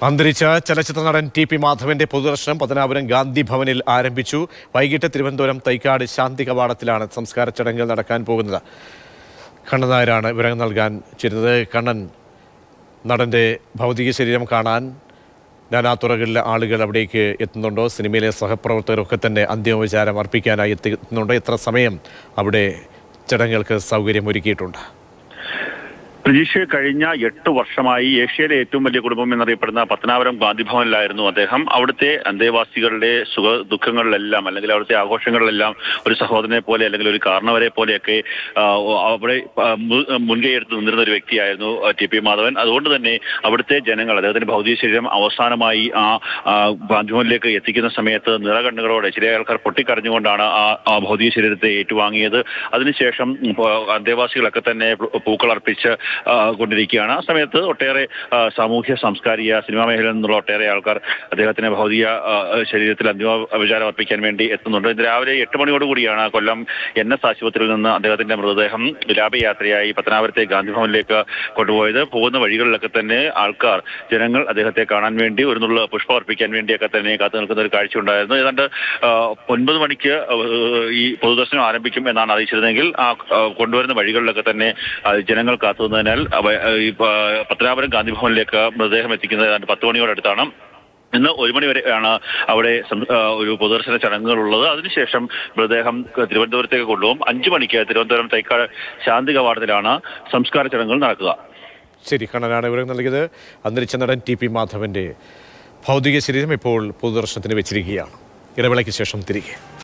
അന്തരിച്ച ചലച്ചിത്ര നടൻ ടി പി മാധവന്റെ പൊതുദർശനം പത്തനാപുരം ഗാന്ധി ഭവനിൽ ആരംഭിച്ചു വൈകിട്ട് തിരുവനന്തപുരം തൈക്കാട് ശാന്തി കവാടത്തിലാണ് സംസ്കാര ചടങ്ങുകൾ നടക്കാൻ പോകുന്നത് കണ്ണൻ നായരാണ് വിവരങ്ങൾ നൽകാൻ ചേരുന്നത് കണ്ണൻ നടന്റെ ഭൗതിക ശരീരം കാണാൻ നാനാതുറകളിലെ ആളുകൾ അവിടേക്ക് എത്തുന്നുണ്ടോ സിനിമയിലെ സഹപ്രവർത്തകരൊക്കെ തന്നെ അന്തിമോപചാരം അർപ്പിക്കാനായി എത്തുന്നുണ്ടോ എത്ര സമയം അവിടെ ചടങ്ങുകൾക്ക് സൗകര്യമൊരുക്കിയിട്ടുണ്ട് പ്രതീക്ഷ കഴിഞ്ഞ എട്ട് വർഷമായി ഏഷ്യയിലെ ഏറ്റവും വലിയ കുടുംബം എന്നറിയപ്പെടുന്ന പത്തനാപുരം ഗാന്ധിഭവനിലായിരുന്നു അദ്ദേഹം അവിടുത്തെ അന്തേവാസികളുടെ സുഖ ദുഃഖങ്ങളിലെല്ലാം അല്ലെങ്കിൽ അവിടുത്തെ ആഘോഷങ്ങളിലെല്ലാം ഒരു സഹോദരനെ പോലെ അല്ലെങ്കിൽ ഒരു കാരണവരെ പോലെയൊക്കെ ആ, അവിടെ ആ, മു- മുൻകൈയെടുത്ത് നിന്നിരുന്ന ഒരു വ്യക്തിയായിരുന്നു ആ, ടി പി മാധവൻ അതുകൊണ്ട് തന്നെ അവിടുത്തെ ജനങ്ങൾ അദ്ദേഹത്തിന്റെ ഭൗതിക ശരീരം അവസാനമായി ആ ആ, ഗാന്ധിഭവനിലേക്ക് എത്തിക്കുന്ന സമയത്ത് നിറകണ്ണുകളോടെ ചില ആൾക്കാർ പൊട്ടിക്കരഞ്ഞുകൊണ്ടാണ് ആ ആ ഭൗതിക ശരീരത്തെ ഏറ്റുവാങ്ങിയത് അതിനുശേഷം ഇപ്പോ അന്തേവാസികളൊക്കെ തന്നെ പൂക്കൾ അർപ്പിച്ച് ആ, കൊണ്ടിരിക്കുകയാണ് ആ സമയത്ത് ഒട്ടേറെ ആ, സാമൂഹ്യ സാംസ്കാരിക സിനിമാ മേഖലയിൽ നിന്നുള്ള ഒട്ടേരെ ആൾക്കാർ അദ്ദേഹത്തിന് ഭൗതിക ആ, ശരീരത്തിൽ അന്തിമ വിചാരം അർപ്പിക്കാൻ വേണ്ടി എത്തുന്നുണ്ട് ഇന്ന് രാവിലെ എട്ട് മണിയോട് കൂടിയാണ് കൊല്ലം എൻ എസ് ആശുപത്രിയിൽ നിന്ന് അദ്ദേഹത്തിന്റെ മൃതദേഹം വിലാപയാത്രയായി പത്തനാപുരത്തെ ഗാന്ധിഭവനിലേക്ക് കൊണ്ടുപോയത് പോകുന്ന വഴികളിലൊക്കെ തന്നെ ആൾക്കാർ ജനങ്ങൾ അദ്ദേഹത്തെ കാണാൻ വേണ്ടി ഒരു നുള്ള പുഷ്പം അർപ്പിക്കാൻ വേണ്ടിയൊക്കെ തന്നെ കാത്തു നിൽക്കുന്ന ഒരു കാഴ്ച ഉണ്ടായിരുന്നു ഏതാണ്ട് ആ, ഒൻപത് മണിക്ക് ആ, ഈ പൊതുദർശനം ആരംഭിക്കും എന്നാണ് അറിയിച്ചിരുന്നെങ്കിൽ ആ ആ, കൊണ്ടുവരുന്ന വഴികളിലൊക്കെ തന്നെ ആ, ജനങ്ങൾ കാത്തുനിന്നതിനാൽ അവ- ഈ പ- പത്തനാപുരം ഗാന്ധി ഭവനിലേക്ക് മൃതദേഹം എത്തിക്കുന്നത് ഏതാണ്ട് പത്ത് മണിയോടടുത്താണ് ഇന്ന് ഒരു മണി വരെയാണ് അവിടെ സം- ആ, ഒരു പൊതുദർശന ചടങ്ങുകളുള്ളത് അതിനുശേഷം മൃതദേഹം തിരുവനന്തപുരത്തേക്ക് കൊണ്ടുപോകും അഞ്ചു മണിക്ക് തിരുവനന്തപുരം തൈക്കാട് ശാന്തി കവാടത്തിലാണ് സംസ്കാര ചടങ്ങുകൾ നടക്കുക ശരി കണ്ണനാണ് വിവരം നൽകിയത് അന്തരിച്ച നടൻ ടി പി മാധവന്റെ ഭൗതിക ശരീരം ഇപ്പോൾ പൊതുദർശനത്തിന് വെച്ചിരിക്കുകയാണ് ഇടവേളയ്ക്ക് ശേഷം തിരികെ